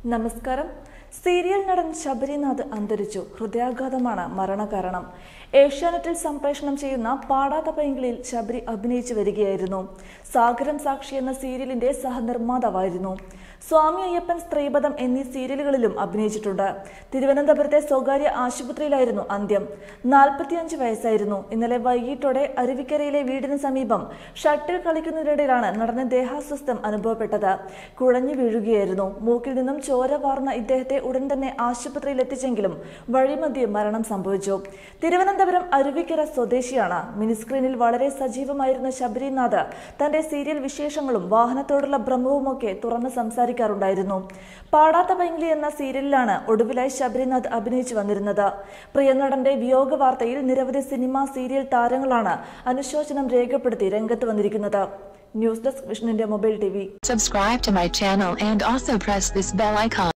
നമസ്കാരം സീരിയൽ നടൻ ശബരിനാഥ് അന്തരിച്ചു ഹൃദയാഘാതമാണ് മരണകാരണം ഏഷ്യാനെറ്റിൽ സംപ്രേഷണം ചെയ്യുന്ന പാടാത്ത പൈങ്കിളിൽ ശബരി അഭിനയിച്ചു വരികയായിരുന്നു സാഗരം സാക്ഷി എന്ന സീരിയലിന്റെ സഹനിർമ്മാതാവായിരുന്നു സ്വാമി അയ്യപ്പൻ സ്ത്രീപദം എന്നീ സീരിയലുകളിലും അഭിനയിച്ചിട്ടുണ്ട് തിരുവനന്തപുരത്തെ സ്വകാര്യ ആശുപത്രിയിലായിരുന്നു അന്ത്യം നാൽപ്പത്തിയഞ്ച് വയസ്സായിരുന്നു ഇന്നലെ വൈകിട്ടോടെ അരുവിക്കരയിലെ വീടിന് സമീപം ഷട്ടിൽ കളിക്കുന്നതിനിടയിലാണ് നടന്ന ദേഹാസ്വസ്ഥം അനുഭവപ്പെട്ടത് കുഴഞ്ഞു വീഴുകയായിരുന്നു മൂക്കിൽ നിന്നും ചോര വാർന്ന ഇദ്ദേഹത്തെ ഉടൻ തന്നെ ആശുപത്രിയിൽ എത്തിച്ചെങ്കിലും വഴിമധ്യേ മരണം സംഭവിച്ചു തിരുവനന്തപുരം അരുവിക്കര സ്വദേശിയാണ് മിനിസ്ക്രീനിൽ വളരെ സജീവമായിരുന്ന ശബരിനാഥ് തന്റെ സീരിയൽ വിശേഷങ്ങളും വാഹനത്തോടുള്ള ഭ്രമവുമൊക്കെ തുറന്ന് സംസാരിക്കാറുണ്ടായിരുന്നു പാടാത്ത പൈങ്കിളി എന്ന സീരിയലിലാണ് ഒടുവിലായി ശബരിനാഥ് അഭിനയിച്ചു വന്നിരുന്നത് പ്രിയനടന്റെ വിയോഗ വാർത്തയിൽ നിരവധി സിനിമ സീരിയൽ താരങ്ങളാണ് അനുശോചനം രേഖപ്പെടുത്തി രംഗത്ത് വന്നിരിക്കുന്നത് ന്യൂസ് ഡെസ്ക് വിഷ്ണുവിന്റെ മൊബൈൽ ടി Subscribe to my channel and also press this bell icon.